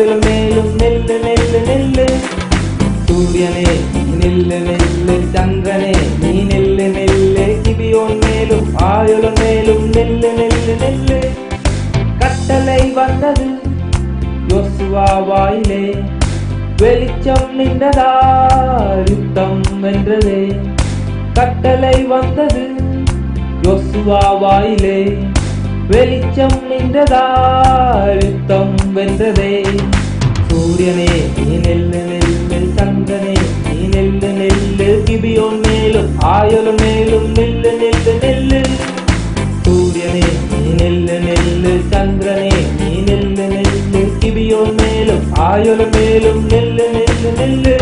ஆயுளும் மேலும் நெல்லு நெல்லு நெல்லு சூரியனே நீ நெல்லு நெல்லு சந்திரனே நீ நெல்லு நெல்லு கிபியோன் மேலும் ஆயுளும் மேலும் நெல்லு நெல்லு நெல்லு கட்டளை வந்தது யோசுவா வாயிலே வெளிச்சம் நின்றதா யுத்தம் வென்றதே கட்டளை வந்தது யோசுவா வாயிலே வெளிச்சம் நின்றதா யுத்தம் வென்றதே சூரியனே நீ நெல்லு நெல்லு சந்திரனே நீ நெல்லு நெல்லு கிபியோன் மேலும் ஆயுளும் மேலும் நெல்லு நெல்லு நெல்லு சூரியனே நீ நெல்லு நெல்லு சந்திரனே நீ நெல்லு நெல்லு கிபியோன் மேலும் ஆயுளும் மேலும் நெல்லு நெல்லு நெல்லு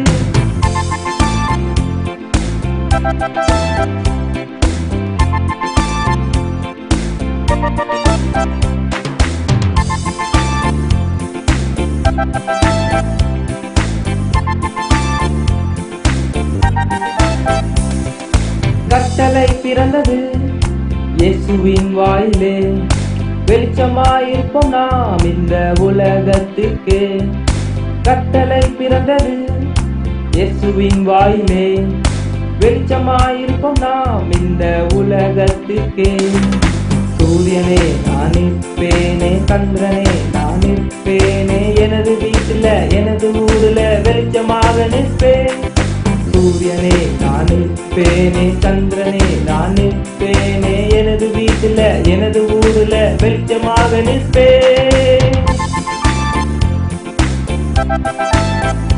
கட்டளை பிறந்தது இயேசுவின் வாயிலே வெளிச்சமாயிருப்போம் நாம் இந்த உலகத்துக்கு கட்டளை பிறந்தது இயேசுவின் வாயிலே வெளிச்சமாயிருப்போம் நாம் இந்த உலகத்துக்கு சூரியனே நான் நிற்பேனே சந்திரனே நான் நிற்பேனே எனது வீட்டுல எனது ஊருல வெளிச்சமாக நிற்பேன் சூரியனே நான் நிற்பேனே சந்திரனே நான் நிற்பேனே எனது வீட்டுல எனது ஊருல வெளிச்சமாக நிற்பேன்